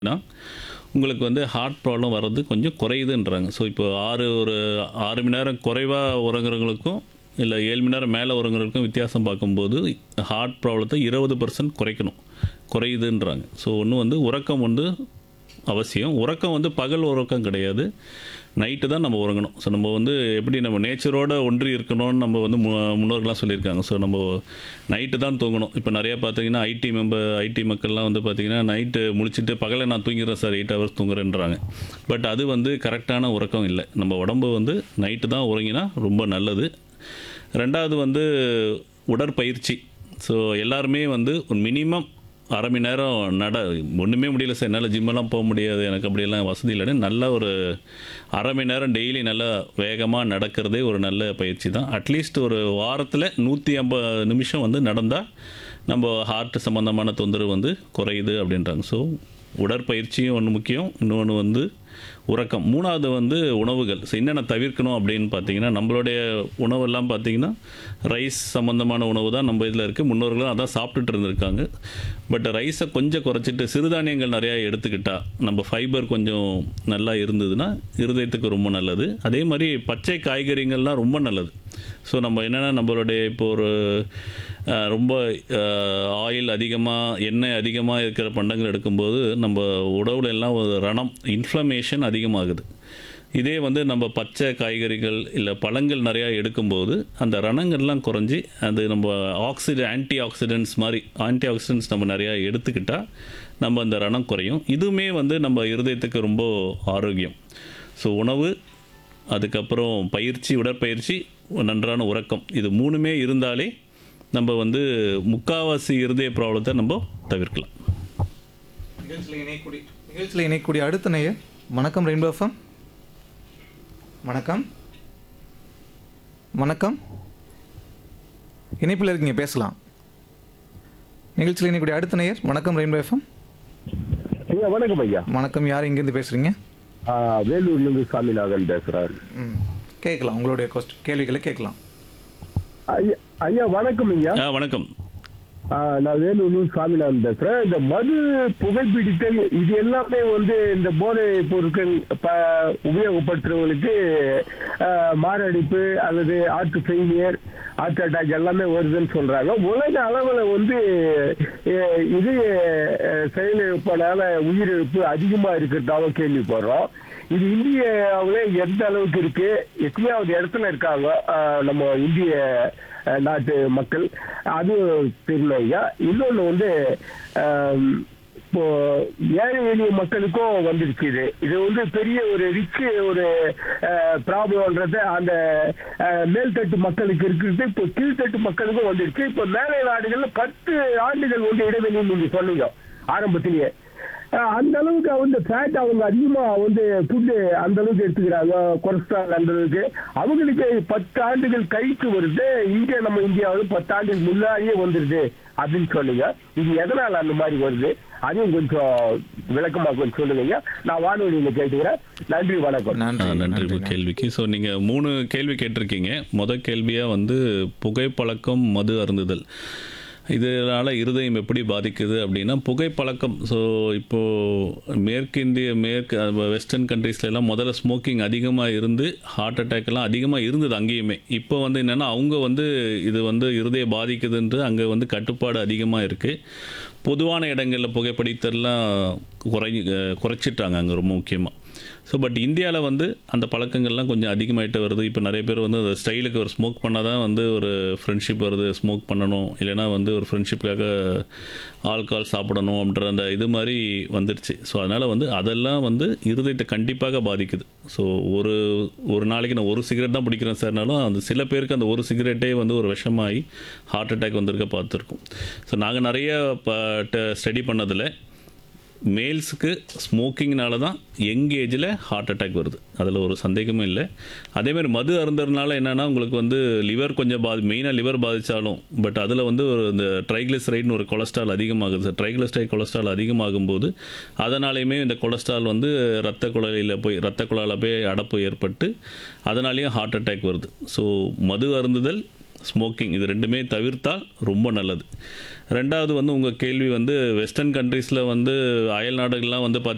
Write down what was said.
னா, உங்களுக்கு வந்து ஹார்ட் ப்ராப்ளம் வர்றது கொஞ்சம் குறையுதுன்றாங்க ஸோ இப்போ ஆறு ஒரு ஆறு மணி நேரம் குறைவாக உறங்குறவங்களுக்கும் இல்லை ஏழு மணி நேரம் மேலே உறங்குறவங்களுக்கும் வித்தியாசம் பார்க்கும்போது ஹார்ட் ப்ராப்ளத்தை இருபது பர்சன்ட் குறைக்கணும் குறையுதுன்றாங்க ஸோ ஒன்று வந்து உறக்கம் வந்து அவசியம் உறக்கம் வந்து பகல் உறக்கம் கிடையாது நைட்டு தான் நம்ம உறங்கணும் ஸோ நம்ம வந்து எப்படி நம்ம நேச்சரோட ஒன்றி இருக்கணும்னு நம்ம வந்து மு முன்னோர்கள்லாம் சொல்லியிருக்காங்க ஸோ நம்ம நைட்டு தான் தூங்கணும் இப்போ நிறையா பார்த்தீங்கன்னா ஐடி மெம்பர் ஐடி மக்கள்லாம் வந்து பார்த்தீங்கன்னா நைட்டு முழிச்சிட்டு பகலை நான் தூங்கிடுறேன் சார் எயிட் ஹவர்ஸ் தூங்குறேன்றாங்க பட் அது வந்து கரெக்டான உறக்கம் இல்லை நம்ம உடம்பு வந்து நைட்டு தான் உறங்கினா ரொம்ப நல்லது ரெண்டாவது வந்து உடற்பயிற்சி ஸோ எல்லாருமே வந்து ஒரு மினிமம் அரை மணி நேரம் நட ஒன்றுமே முடியல சார் என்னால் ஜிம்மெல்லாம் போக முடியாது எனக்கு அப்படியெல்லாம் வசதி இல்லைன்னு நல்ல ஒரு அரை மணி நேரம் டெய்லி நல்லா வேகமாக நடக்கிறதே ஒரு நல்ல பயிற்சி தான் அட்லீஸ்ட் ஒரு வாரத்தில் நூற்றி ஐம்பது நிமிஷம் வந்து நடந்தால் நம்ம ஹார்ட் சம்மந்தமான தொந்தரவு வந்து குறையுது அப்படின்றாங்க ஸோ உடற்பயிற்சியும் ஒன்று முக்கியம் இன்னொன்று வந்து உறக்கம் மூணாவது வந்து உணவுகள் ஸோ என்னென்ன தவிர்க்கணும் அப்படின்னு பார்த்தீங்கன்னா நம்மளுடைய உணவெல்லாம் பார்த்தீங்கன்னா ரைஸ் சம்மந்தமான உணவு தான் நம்ம இதில் இருக்குது முன்னோர்களும் அதான் சாப்பிட்டுட்டு இருந்திருக்காங்க பட் ரைஸை கொஞ்சம் குறைச்சிட்டு சிறுதானியங்கள் நிறையா எடுத்துக்கிட்டா நம்ம ஃபைபர் கொஞ்சம் நல்லா இருந்ததுன்னா இருதயத்துக்கு ரொம்ப நல்லது அதே மாதிரி பச்சை காய்கறிகள்லாம் ரொம்ப நல்லது ஸோ நம்ம என்னென்னா நம்மளுடைய இப்போ ஒரு அஹ், ரொம்ப ஆயில் அதிகமாக எண்ணெய் அதிகமாக இருக்கிற பண்டங்கள் எடுக்கும்போது நம்ம உடவுல எல்லாம் ஒரு ரணம் இன்ஃப்ளமேஷன் அதிகமாகுது இதே வந்து நம்ம பச்சை காய்கறிகள் இல்லை பழங்கள் நிறையா எடுக்கும்போது அந்த ரணங்கள்லாம் குறைஞ்சி அது நம்ம ஆக்சிட ஆன்டி ஆக்சிடென்ட்ஸ் மாதிரி ஆன்டி ஆக்சிடென்ட்ஸ் நம்ம நிறையா எடுத்துக்கிட்டால் நம்ம அந்த ரணம் குறையும் இதுவுமே வந்து நம்ம இருதயத்துக்கு ரொம்ப ஆரோக்கியம் ஸோ உணவு அதுக்கப்புறம் பயிற்சி உடற்பயிற்சி நன்றான உறக்கம் இது மூணுமே இருந்தாலே நம்ம வந்து முக்காவாசி இருதய ப்ராப்ளத்தை நம்ம தவிர்க்கலாம் நிகழ்ச்சியில் இணையக்கூடிய நிகழ்ச்சியில் இணையக்கூடிய அடுத்த நேயர் வணக்கம் ரெயின்போ எஃப்எம் வணக்கம் வணக்கம் இணைப்பில் இருக்கீங்க பேசலாம் நிகழ்ச்சியில் இணையக்கூடிய அடுத்த நேயர் வணக்கம் ரெயின்போ எஃப்எம் ஐயா வணக்கம் ஐயா வணக்கம் யார் இங்கேருந்து பேசுகிறீங்க ஆ, வேலூர்லேருந்து சாமிநாதன் பேசுறாரு ம் கேட்கலாம் உங்களுடைய கொஸ்ட் கேள்விகளை கேட்கலாம் ஐயா ஐயா வணக்கம் ஐயா ஆ வணக்கம் ஆ, நான் வேலூர்லேருந்து சாமிநாதன் பேசுறேன் இந்த மது புகைப்பிடித்தல் இது எல்லாமே வந்து இந்த போதை பொருட்கள் ப உபயோகப்படுத்துறவங்களுக்கு ஆ, மாரடைப்பு அல்லது ஹார்ட் ஃபெயிலியர் ஹார்ட் அட்டாக் எல்லாமே வருதுன்னு சொல்றாங்க உலக அளவில் வந்து அஹ், இது அஹ், செயலிழப்பனால உயிரிழப்பு அதிகமாக இருக்கிறதாவும் கேள்விப்படுறோம் இது இந்தியாவிலே எந்த அளவுக்கு இருக்கு எத்தனையாவது இடத்துல இருக்காங்க ஆஹ் நம்ம இந்திய ஆஹ் நாட்டு மக்கள் அது தெரியல ஐயா இன்னொன்று வந்து ஆம், இப்போ ஏழை எளிய மக்களுக்கும் வந்துருச்சு இது இது வந்து பெரிய ஒரு ரிச் ஒரு ப்ராப்ளம்ன்றது அந்த ஆஹ், மேல்தட்டு மக்களுக்கு இருக்கிறது இப்போ கீழ்த்தட்டு மக்களுக்கும் வந்துருச்சு இப்போ மேலை நாடுகள்ல பத்து ஆண்டுகள் வந்து இடைவெளி நீங்க சொன்னீங்க ஆரம்பத்திலேயே ஆஹ் அந்த அளவுக்கு வந்து ஃபேட் அவங்க அதிகமா வந்து ஃபுட்டு அந்த அளவுக்கு எடுத்துக்கிறாங்க கொலஸ்ட்ரால் அந்த அளவுக்கு அவங்களுக்கு பத்து ஆண்டுகள் கழித்து வருது இங்க நம்ம இந்தியாவில் பத்து ஆண்டுகள் முன்னாடியே வந்துருது அப்படின்னு சொன்னீங்க இது எதனால அந்த மாதிரி வருது அதையும் கொஞ்சம் விளக்கமா கொஞ்சம் சொல்லுங்க ஐயா. நான் வானொலியில கேட்டுக்கிறேன் நன்றி வணக்கம் ஆ, நன்றி நன்றி உங்க கேள்விக்கு ஸோ நீங்கள் மூணு கேள்வி கேட்டிருக்கீங்க முத கேள்வியாக வந்து புகைப்பழக்கம் மது அருந்துதல் இதனால் இருதயம் எப்படி பாதிக்குது அப்படின்னா புகைப்பழக்கம் ஸோ இப்போது மேற்கிந்திய மேற்கு வெஸ்டர்ன் கண்ட்ரீஸ்லாம் முதல்ல ஸ்மோக்கிங் அதிகமாக இருந்து ஹார்ட் அட்டாக் எல்லாம் அதிகமாக இருந்தது அங்கேயுமே இப்போ வந்து என்னென்னா அவங்க வந்து இது வந்து இருதய பாதிக்குதுன்ட்டு அங்கே வந்து கட்டுப்பாடு அதிகமாக இருக்குது பொதுவான இடங்களில் புகைப்பிடித்தல்லாம் குறை குறைச்சிட்டாங்க அங்கே ரொம்ப முக்கியமாக ஸோ பட் இந்தியாவில் வந்து அந்த பழக்கங்கள்லாம் கொஞ்சம் அதிகமாகிட்டு வருது இப்போ நிறைய பேர் வந்து அந்த ஸ்டைலுக்கு ஒரு ஸ்மோக் பண்ணால் தான் வந்து ஒரு ஃப்ரெண்ட்ஷிப் வருது ஸ்மோக் பண்ணணும் இல்லைனா வந்து ஒரு ஃப்ரெண்ட்ஷிப்காக ஆல்கஹால் சாப்பிடணும் அப்படின்ற அந்த இது மாதிரி வந்துருச்சு ஸோ அதனால் வந்து அதெல்லாம் வந்து இருதயத்தை கண்டிப்பாக பாதிக்குது ஸோ ஒரு ஒரு நாளைக்கு நான் ஒரு சிகரெட் தான் பிடிக்கிறேன் சார்னாலும் அந்த சில பேருக்கு அந்த ஒரு சிகரெட்டே வந்து ஒரு விஷமாகி ஹார்ட் அட்டாக் வந்திருக்க பார்த்துருக்கோம் ஸோ நாங்கள் நிறைய ஸ்டடி பண்ணதில் மேல்ஸுக்கு ஸ்மோக்கிங்னால தான் யங் ஏஜில் ஹார்ட் அட்டாக் வருது அதில் ஒரு சந்தேகமும் இல்லை அதேமாதிரி மது அருந்தறனால என்னென்னா உங்களுக்கு வந்து லிவர் கொஞ்சம் பாதி மெயினாக லிவர் பாதித்தாலும் பட் அதில் வந்து ஒரு இந்த ட்ரைக்ளிசரைட்னு ஒரு கொலஸ்ட்ரால் அதிகமாகுது சார் ட்ரைக்ளிசரைட் கொலஸ்ட்ரால் அதிகமாகும் போது அதனாலையுமே இந்த கொலஸ்ட்ரால் வந்து ரத்த குழாயில் போய் ரத்த குழாயில் போய் அடப்பு ஏற்பட்டு அதனாலேயும் ஹார்ட் அட்டாக் வருது ஸோ மது அருந்துதல் ஸ்மோக்கிங் இது ரெண்டுமே தவிர்த்தால் ரொம்ப நல்லது ரெண்டாவது வந்து உங்கள் கேள்வி வந்து வெஸ்டர்ன் கண்ட்ரீஸில் வந்து அயல் நாடுகள்லாம் வந்து பார்த்திங்கன்னா